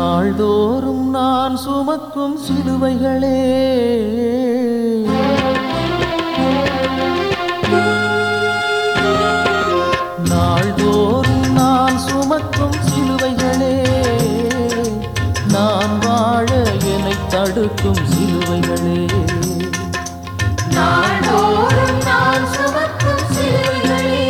நாள்தோறும் நான் சுமக்கும் சிலுவைகளே நாள்தோறும் நான் சுமக்கும் சிலுவைகளே நான் வாழ என்னை தடுக்கும் சிலுவைகளே நாள்தோறும் நான் சுமக்கும் சிலுவைகளே,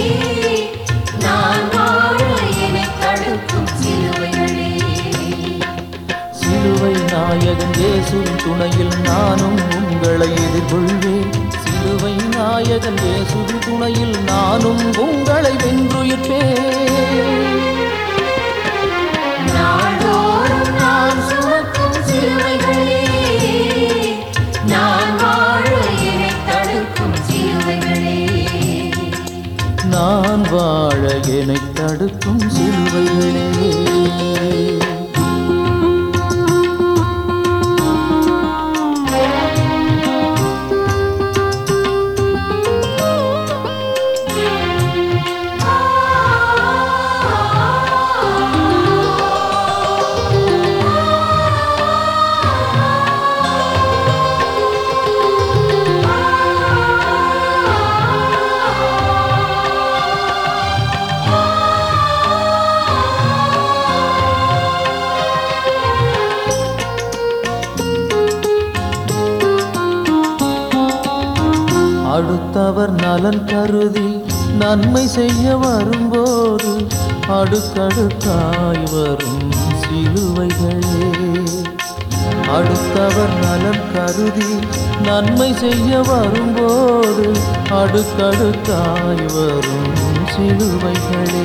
நான் வாழ என்னைத் தடுக்கும் சிலுவைகளே. சிலுவை நாயகன் இயேசுவின் துணையில் நானும் உங்களை எதிர்கொள்வேன் சிலுவை நாயகன் இயேசுவின் துணையில் நானும் உங்களை வென்றுயிர்ப்பேன் நாள்தோறும் நான் சுமக்கும் சிலுவைகளே, நான் வாழ என்னைத் தடுக்கும் சிலுவைகளே. நான் வாழ என்னை தடுக்கும் சிலுவைகளே அடுத்தவர் நலன் கருதி நன்மை செய்ய வரும்போது அடுக்கடுக்காய் வரும் சிலுவைகளே அடுத்தவர் நலன் கருதி நன்மை செய்ய வரும்போது அடுக்கடுக்காய் வரும் சிலுவைகளே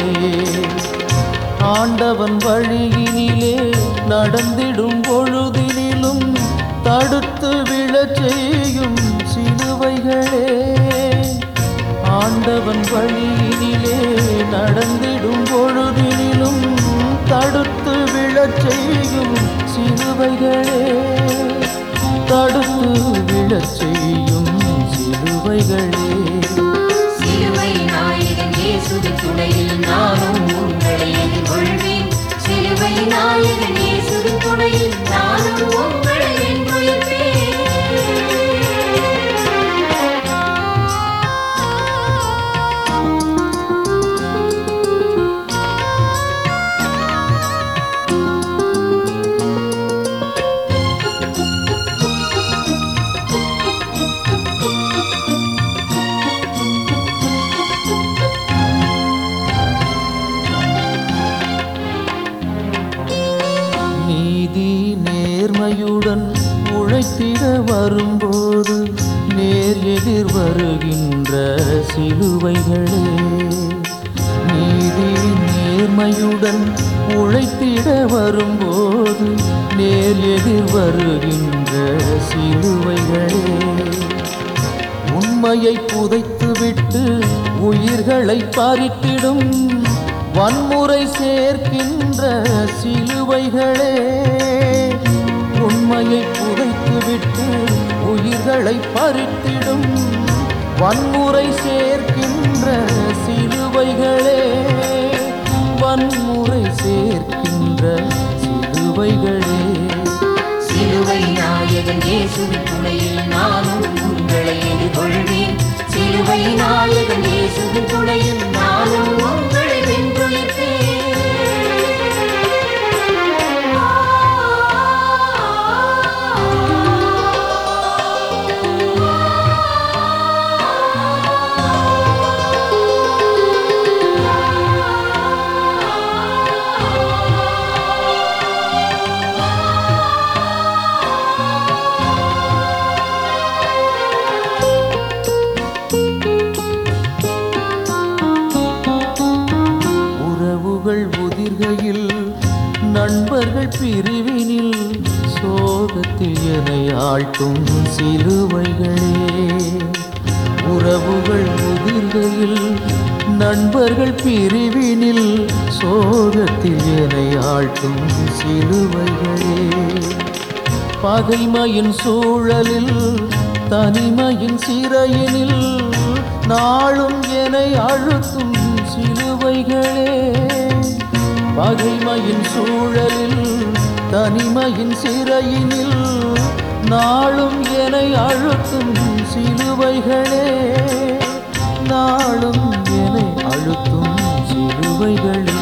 ஆண்டவன் வழியினிலே நடந்திடும் பொழுதினிலும் தடுத்து விழச் செய்யும் சிலுவைகளே ஆண்டவன் வழியினிலே நடந்திடும் பொழுதினிலும் தடுத்து விழச் செய்யும் சிலுவைகளே தடுத்து விழச் செய்யும் சிலுவைகளே சிலுவை நாயகன் இயேசுவின் துணையில் நானும் உங்களை எதிர்கொள்வேன் சிலுவை நாயகன் இயேசுவின் துணையில் நானும் உங்களை வென்றுயிர்ப்பேன் நீதி நேர்மையுடன் உழைத்திட வரும்போது நேர் எதிர் வருகின்ற சிலுவைகளே நீதி நேர்மையுடன் உழைத்திட வரும்போது நேர் எதிர் வருகின்ற சிலுவைகளே உண்மையை புதைத்துவிட்டு உயிர்களை பறித்திடும் வன்முறை சேர்க்கின்ற சிலுவைகளே உண்மையை புதைத்துவிட்டு உயிர்களை பறித்திடும் வன்முறை சேர்க்கின்ற சிலுவைகளே வன்முறை சேர்க்கின்ற சிலுவைகளே சிலுவை நாயகன் இயேசுவின் துணையில் நானும் உங்களை எதிர்கொள்வேன் சிலுவை நாயகன் இயேசுவின் துணையில் நானும் உங்களை உறவுகள் உதிர்கையில் நண்பர்கள் பிரிவினில் சோகத்தில் என்னை ஆழ்த்தும் சிலுவைகளே உறவுகள் உதிர்கையில் நண்பர்கள் பிரிவினில் சோகத்தில் என்னை ஆழ்த்தும் சிலுவைகளே பகைமையின் சூழலில் தனிமையின் சிறையினில் நாளும் என்னை அழுத்தும் சிலுவைகளே பகைமையின் சூழலில் தனிமையின் சிறையினில் நாளும் என்னை அழுத்தும் சிலுவைகளே நாளும் என்னை அழுத்தும் சிலுவைகளே